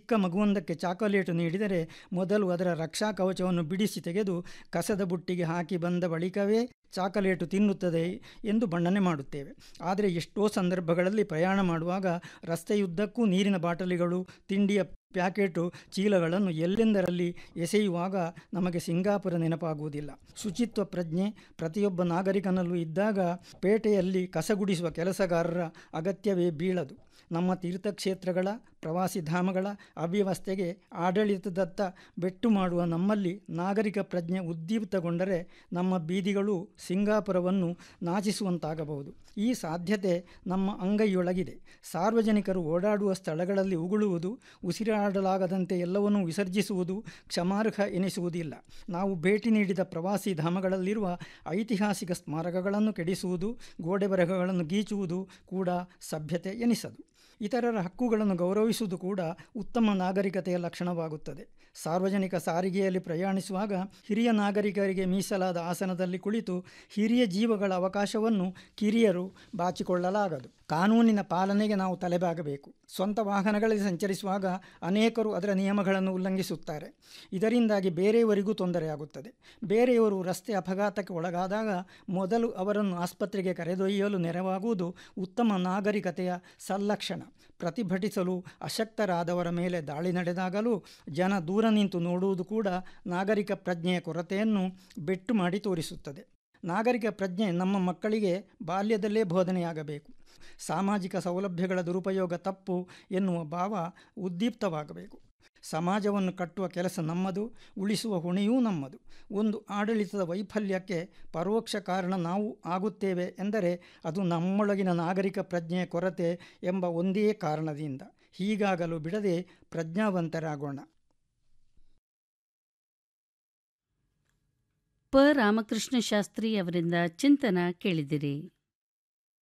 ಚಿಕ್ಕ ಮಗುವೊಂದಕ್ಕೆ ಚಾಕೊಲೇಟು ನೀಡಿದರೆ ಮೊದಲು ಅದರ ರಕ್ಷಾ ಕವಚವನ್ನು ಬಿಡಿಸಿ ತೆಗೆದು ಕಸದ ಬುಟ್ಟಿಗೆ ಹಾಕಿ ಬಂದ ಬಳಿಕವೇ ಚಾಕಲೇಟು ತಿನ್ನುತ್ತದೆ ಎಂದು ಬಣ್ಣನೆ ಮಾಡುತ್ತೇವೆ ಆದರೆ ಎಷ್ಟೋ ಸಂದರ್ಭಗಳಲ್ಲಿ ಪ್ರಯಾಣ ಮಾಡುವಾಗ ರಸ್ತೆಯುದ್ದಕ್ಕೂ ನೀರಿನ ಬಾಟಲಿಗಳು ತಿಂಡಿಯ ಪ್ಯಾಕೆಟು ಚೀಲಗಳನ್ನು ಎಲ್ಲೆಂದರಲ್ಲಿ ಎಸೆಯುವಾಗ ನಮಗೆ ಸಿಂಗಾಪುರ ನೆನಪಾಗುವುದಿಲ್ಲ ಶುಚಿತ್ವ ಪ್ರಜ್ಞೆ ಪ್ರತಿಯೊಬ್ಬ ನಾಗರಿಕನಲ್ಲೂ ಇದ್ದಾಗ ಪೇಟೆಯಲ್ಲಿ ಕಸಗುಡಿಸುವ ಕೆಲಸಗಾರರ ಅಗತ್ಯವೇ ಬೀಳದು ನಮ್ಮ ತೀರ್ಥಕ್ಷೇತ್ರಗಳ ಪ್ರವಾಸಿ ಧಾಮಗಳ ಅವ್ಯವಸ್ಥೆಗೆ ಆಡಳಿತದತ್ತ ಬೆಟ್ಟು ಮಾಡುವ ನಮ್ಮಲ್ಲಿ ನಾಗರಿಕ ಪ್ರಜ್ಞೆ ಉದ್ದೀಪ್ತಗೊಂಡರೆ ನಮ್ಮ ಬೀದಿಗಳು ಸಿಂಗಾಪುರವನ್ನು ನಾಚಿಸುವಂತಾಗಬಹುದು ಈ ಸಾಧ್ಯತೆ ನಮ್ಮ ಅಂಗೈಯೊಳಗಿದೆ ಸಾರ್ವಜನಿಕರು ಓಡಾಡುವ ಸ್ಥಳಗಳಲ್ಲಿ ಉಗುಳುವುದು ಉಸಿರಾಡಲಾಗದಂತೆ ಎಲ್ಲವನ್ನೂ ವಿಸರ್ಜಿಸುವುದು ಕ್ಷಮಾರ್ಹ ಎನಿಸುವುದಿಲ್ಲ ನಾವು ಭೇಟಿ ನೀಡಿದ ಪ್ರವಾಸಿ ಧಾಮಗಳಲ್ಲಿರುವ ಐತಿಹಾಸಿಕ ಸ್ಮಾರಕಗಳನ್ನು ಕೆಡಿಸುವುದು ಗೋಡೆ ಬರಹಗಳನ್ನು ಗೀಚುವುದು ಕೂಡ ಸಭ್ಯತೆ ಎನಿಸದು ಇತರರ ಹಕ್ಕುಗಳನ್ನು ಗೌರವಿಸುವುದು ಕೂಡ ಉತ್ತಮ ನಾಗರಿಕತೆಯ ಲಕ್ಷಣವಾಗುತ್ತದೆ ಸಾರ್ವಜನಿಕ ಸಾರಿಗೆಯಲ್ಲಿ ಪ್ರಯಾಣಿಸುವಾಗ ಹಿರಿಯ ನಾಗರಿಕರಿಗೆ ಮೀಸಲಾದ ಆಸನದಲ್ಲಿ ಕುಳಿತು ಹಿರಿಯ ಜೀವಗಳ ಅವಕಾಶವನ್ನು ಕಿರಿಯರು ಬಾಚಿಕೊಳ್ಳಲಾಗದು ಕಾನೂನಿನ ಪಾಲನೆಗೆ ನಾವು ತಲೆಬಾಗಬೇಕು ಸ್ವಂತ ವಾಹನಗಳಲ್ಲಿ ಸಂಚರಿಸುವಾಗ ಅನೇಕರು ಅದರ ನಿಯಮಗಳನ್ನು ಉಲ್ಲಂಘಿಸುತ್ತಾರೆ ಇದರಿಂದಾಗಿ ಬೇರೆಯವರಿಗೂ ತೊಂದರೆಯಾಗುತ್ತದೆ ಬೇರೆಯವರು ರಸ್ತೆ ಅಪಘಾತಕ್ಕೆ ಒಳಗಾದಾಗ ಮೊದಲು ಅವರನ್ನು ಆಸ್ಪತ್ರೆಗೆ ಕರೆದೊಯ್ಯಲು ನೆರವಾಗುವುದು ಉತ್ತಮ ನಾಗರಿಕತೆಯ ಸಲ್ಲಕ್ಷಣ ಪ್ರತಿಭಟಿಸಲು ಅಶಕ್ತರಾದವರ ಮೇಲೆ ದಾಳಿ ನಡೆದಾಗಲೂ ಜನ ದೂರ ನಿಂತು ನೋಡುವುದು ಕೂಡ ನಾಗರಿಕ ಪ್ರಜ್ಞೆಯ ಕೊರತೆಯನ್ನು ಬೆಟ್ಟು ಮಾಡಿ ತೋರಿಸುತ್ತದೆ ನಾಗರಿಕ ಪ್ರಜ್ಞೆ ನಮ್ಮ ಮಕ್ಕಳಿಗೆ ಬಾಲ್ಯದಲ್ಲೇ ಬೋಧನೆಯಾಗಬೇಕು ಸಾಮಾಜಿಕ ಸೌಲಭ್ಯಗಳ ದುರುಪಯೋಗ ತಪ್ಪು ಎನ್ನುವ ಭಾವ ಉದ್ದೀಪ್ತವಾಗಬೇಕು ಸಮಾಜವನ್ನು ಕಟ್ಟುವ ಕೆಲಸ ನಮ್ಮದು ಉಳಿಸುವ ಹೊಣೆಯೂ ನಮ್ಮದು ಒಂದು ಆಡಳಿತದ ವೈಫಲ್ಯಕ್ಕೆ ಪರೋಕ್ಷ ಕಾರಣ ನಾವು ಆಗುತ್ತೇವೆ ಎಂದರೆ ಅದು ನಮ್ಮೊಳಗಿನ ನಾಗರಿಕ ಪ್ರಜ್ಞೆಯ ಕೊರತೆ ಎಂಬ ಒಂದೇ ಕಾರಣದಿಂದ ಹೀಗಾಗಲು ಬಿಡದೆ ಪ್ರಜ್ಞಾವಂತರಾಗೋಣ ಪ ರಾಮಕೃಷ್ಣ ಶಾಸ್ತ್ರಿ ಅವರಿಂದ ಚಿಂತನ ಕೇಳಿದಿರಿ